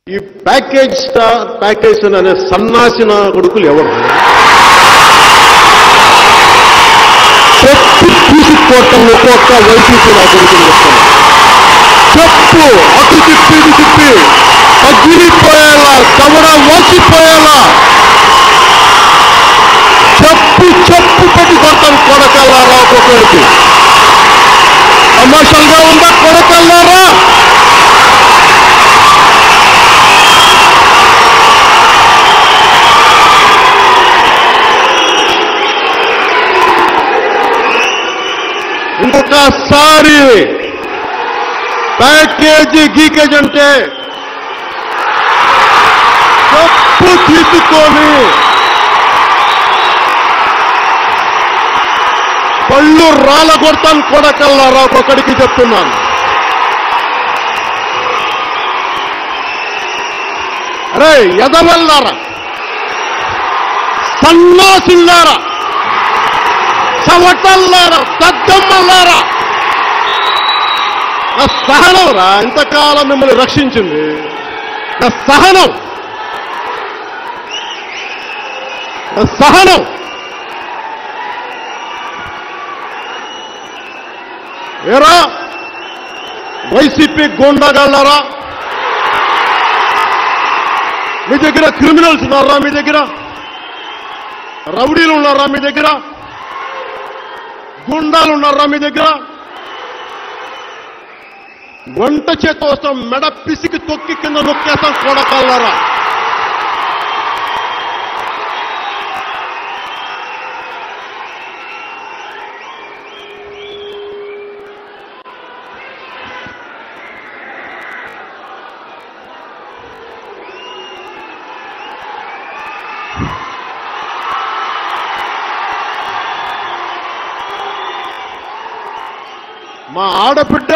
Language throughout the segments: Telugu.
ఈ ప్యాకేజ్ స్టార్ ప్యాకేజ్ అనే సన్నాసిన కొడుకులు ఎవరు చెప్పు తీసుకోవటం ఒక్కొక్క వైసీపీ నా కొడుకులు చెప్తాను చెప్పు అటు తిప్పి ఇటు తిప్పి పగిలిపోయేలా తమడ వాసిపోయేలా చెప్పు చెప్పు పెట్టి కొడతాను కొడకల్లారా ఒక్కొక్కరికి కమర్షియల్గా ఉందా కొడకల్లారా ఇంకొకసారి ప్యాకేజీ గీకేజ్ అంటే తప్పు తీసుకొని పళ్ళు రాళ్ళ కొడతాను కొడకల్లారా ఒక్కొక్కడికి చెప్తున్నాను అరే ఎదవల్లారా సన్నాసుల్లారా చవటల్లారా దద్దమ్మల్లారా నా సహనం రా ఇంతకాలం మిమ్మల్ని రక్షించింది నా సహనం నా సహనం ఏరా వైసీపీ గోండాగాళ్ళారా మీ దగ్గర క్రిమినల్స్ ఉన్నారా మీ దగ్గర రౌడీలు ఉన్నారా మీ దగ్గర గుండాలు ఉన్నారా మీ దగ్గర వంట చేత వస్తాం మెడ పిసికి తొక్కి కింద నొక్కేస్తాం కొడకల్లారా మా ఆడబిడ్డ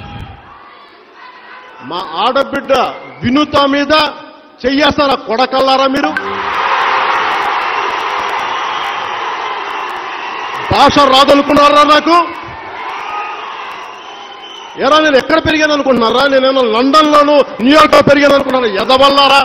మా ఆడబిడ్డ వినుత మీద చెయ్యేస్తారా కొడకల్లారా మీరు భాష రాదనుకున్నారా నాకు ఎరా నేను ఎక్కడ పెరిగాను అనుకుంటున్నారా నేనేమో లండన్లోను న్యూయార్క్లో పెరిగాను అనుకున్నారా ఎదవల్లారా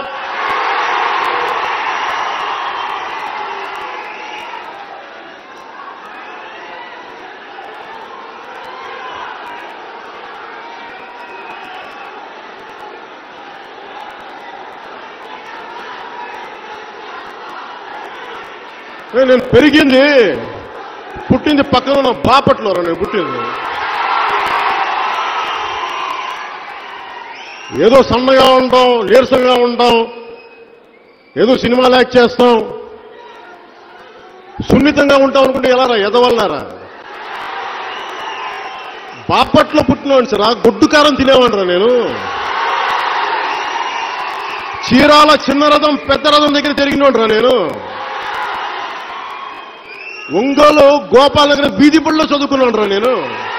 ఏ, నేను పెరిగింది పుట్టింది పక్కన ఉన్న బాపట్లో నేను పుట్టింది ఏదో సన్నగా ఉంటాం నీరసంగా ఉంటాం ఏదో సినిమాలు యాక్ట్ చేస్తాం సున్నితంగా ఉంటాం అనుకుంటే ఎలా రా ఎదవల్లారా బాపట్లో పుట్టినవాడిని సార్ గుడ్డు కారం తినేవాడిరా నేను చీరాల చిన్న రథం పెద్ద రథం దగ్గర తిరిగినోడ్రా నేను ఒంగోలు గోపాల దగ్గర వీధి బడిలో చదువుకున్నాను నేను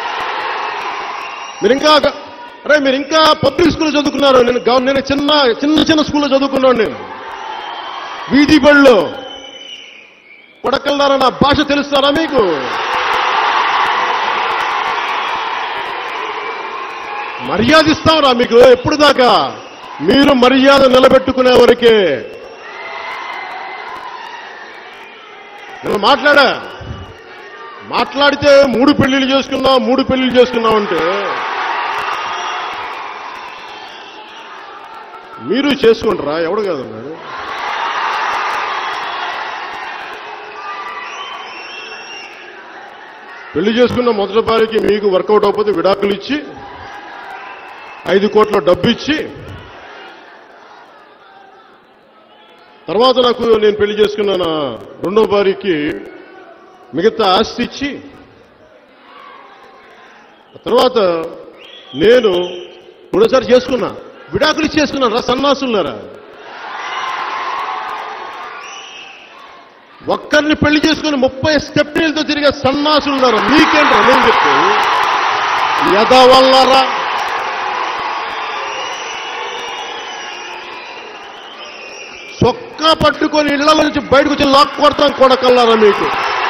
మీరు ఇంకా అరే మీరు ఇంకా పబ్లిక్ స్కూల్లో చదువుకున్నారు నేను గవ- నేను చిన్న చిన్న చిన్న స్కూల్లో చదువుకున్నాను నేను వీధి బడిలో కొడకల్లారా నా భాష తెలుస్తారా మీకు మర్యాద ఇస్తాంరా మీకు ఎప్పుడు దాకా మీరు మర్యాద నిలబెట్టుకునే వరకే నేను మాట్లాడా మాట్లాడితే మూడు పెళ్లిళ్ళు చేసుకున్నాం మూడు పెళ్లిళ్ళు చేసుకున్నాం అంటే మీరు చేసుకుంటారా ఎవడు కాదన్నాడు పెళ్లి చేసుకున్న మొదటి భార్యకి మీకు వర్కౌట్ అవ్వకపోతే విడాకులు ఇచ్చి ఐదు కోట్ల డబ్బు ఇచ్చి తర్వాత నాకు నేను పెళ్లి చేసుకున్న నా రెండో భార్యకి మిగతా ఆస్తి ఇచ్చి ఆ తర్వాత నేను మూడోసారి చేసుకున్నా విడాకులు ఇచ్చి చేసుకున్నాను రా సన్నాసులారా ఒక్కరిని పెళ్లి చేసుకుని ముప్పై స్టెప్నీలతో తిరిగే సన్నాసులున్నారా మీకేంట్రా నేను చెప్తే యదవల్లారా చొక్కా పట్టుకొని ఇళ్ల నుంచి బయటకు వచ్చి లాక్ కొడతాం కొడకల్లారా మీకు